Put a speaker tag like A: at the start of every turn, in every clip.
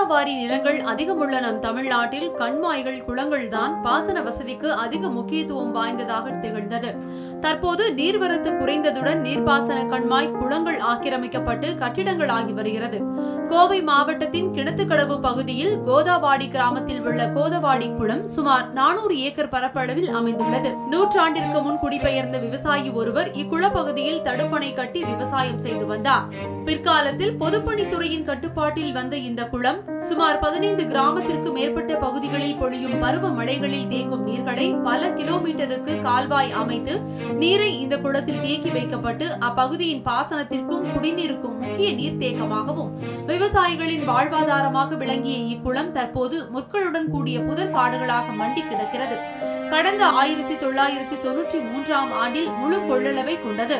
A: கோதாவாரி நிலங்கள் அதிகமுள்ள நம் தமிழ்நாட்டில் கண்மாய்கள் குளங்கள் தான் பாசன வசதிக்கு அதிக முக்கியத்துவம் வாய்ந்ததாக திகழ்ந்தது தற்போது நீர்வரத்து குறைந்ததுடன் நீர்ப்பாசன கண்மாய் குளங்கள் ஆக்கிரமிக்கப்பட்டு கட்டிடங்கள் ஆகி வருகிறது கோவை மாவட்டத்தின் கிணத்துக்கடவு பகுதியில் கோதாவாடி கிராமத்தில் உள்ள கோதவாடி குளம் சுமார் நானூறு ஏக்கர் பரப்பளவில் அமைந்துள்ளது நூற்றாண்டிற்கு முன் குடிபெயர்ந்த விவசாயி ஒருவர் இக்குளப்பகுதியில் தடுப்பணை கட்டி விவசாயம் செய்து வந்தார் பிற்காலத்தில் பொதுப்பணித்துறையின் கட்டுப்பாட்டில் வந்த இந்த குளம் சுமார் பதினைந்து கிராமத்திற்கு மேற்பட்ட பகுதிகளில் பொழியும் பருவ மழைகளில் தேங்கும் நீர்களை பல கிலோமீட்டருக்கு கால்வாய் அமைத்து நீரை இந்த குளத்தில் தேக்கி வைக்கப்பட்டு அப்பகுதியின் பாசனத்திற்கும் குடிநீருக்கும் முக்கிய நீர்த்தேக்கமாகவும் விவசாயிகளின் வாழ்வாதாரமாக விளங்கிய இக்குளம் தற்போது முற்களுடன் கூடிய புதர் காடுகளாக மண்டி கிடக்கிறது கடந்த ஆயிரத்தி தொள்ளாயிரத்தி தொன்னூற்றி மூன்றாம் ஆண்டில் முழு கொள்ளளவை கொண்டது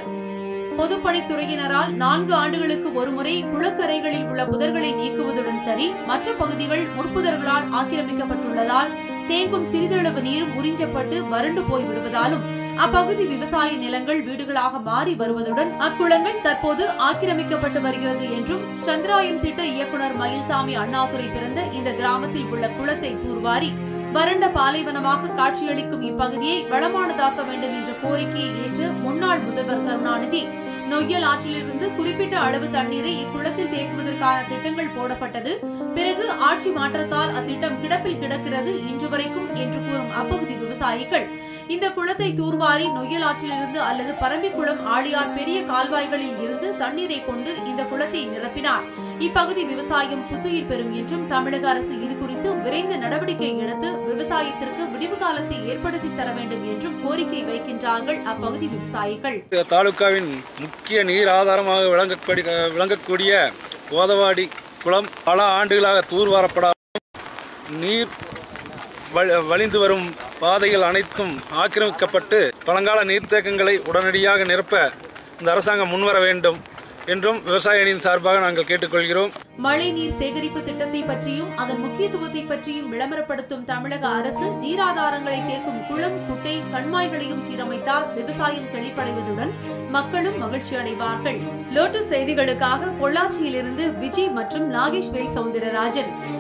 A: பொதுப்பணித்துறையினரால் நான்கு ஆண்டுகளுக்கு ஒருமுறை குளக்கரைகளில் உள்ள புதர்களை நீக்குவதுடன் சரி மற்ற பகுதிகள் முற்புதர்களால் ஆக்கிரமிக்கப்பட்டுள்ளதால் தேங்கும் சிறிதளவு நீரும் உறிஞ்சப்பட்டு வறண்டு போய் விடுவதாலும் அப்பகுதி விவசாய நிலங்கள் வீடுகளாக மாறி வருவதுடன் அக்குளங்கள் தற்போது ஆக்கிரமிக்கப்பட்டு வருகிறது என்றும் சந்திராயன் திட்ட இயக்குனர் மயில்சாமி அண்ணாதுரை பிறந்த இந்த கிராமத்தில் உள்ள குளத்தை தூர்வாரி வறண்ட பாலைவனமாக காட்சியளிக்கும் இப்பகுதியை வளமானதாக்க வேண்டும் என்ற கோரிக்கையை ஏற்று முன்னாள் முதல்வர் கருணாநிதி நொய்யல் ஆற்றிலிருந்து குறிப்பிட்ட அளவு தண்ணீரை இக்குளத்தில் தேக்குவதற்கான திட்டங்கள் போடப்பட்டது பிறகு ஆட்சி மாற்றத்தால் அத்திட்டம் கிடப்பில் கிடக்கிறது இன்று வரைக்கும் என்று கூறும் அப்பகுதி விவசாயிகள் இந்த குளத்தை தூர்வாரி நொய்யல் ஆற்றிலிருந்து அல்லது பரம்பிக்குளம் ஆழியார் பெரிய கால்வாய்களில் இருந்து தண்ணீரை கொண்டு இந்த குளத்தை நிரப்பினார் இப்பகுதி விவசாயம் புத்துயிர் பெறும் என்றும் தமிழக அரசு இது குறித்து விரைந்து நடவடிக்கை எடுத்து விவசாயத்திற்கு விடிவு காலத்தை ஏற்படுத்தி தர வேண்டும் என்றும் கோரிக்கை வைக்கின்றார்கள் அப்பகுதி விவசாயிகள்
B: தாலுக்காவின் முக்கிய நீர் ஆதாரமாக விளங்கப்படி விளங்கக்கூடிய கோதவாடி குளம் பல ஆண்டுகளாக தூர்வாரப்படாமல் நீர் வ- வழிந்து வரும் பாதைகள் அனைத்தும் ஆக்கிரமிக்கப்பட்டு பழங்கால நீர்த்தேக்கங்களை உடனடியாக நிரப்ப இந்த அரசாங்கம் முன்வர வேண்டும் என்றும் விவசாய அணியின் சார்பாக நாங்கள் கேட்டுக்கொள்கிறோம்
A: மழைநீர் சேகரிப்பு திட்டத்தை பற்றியும் அதன் முக்கியத்துவத்தை பற்றியும் விளம்பரப்படுத்தும் தமிழக அரசு நீராதாரங்களை தேக்கும் குளம் குட்டை கண்மாய்களையும் சீரமைத்தால் விவசாயம் செழிப்படைவதுடன் மக்களும் மகிழ்ச்சி அடைவார்கள் லோட்டஸ் செய்திகளுக்காக பொள்ளாச்சியிலிருந்து விஜய் மற்றும் நாகேஸ்வரி சவுந்தரராஜன்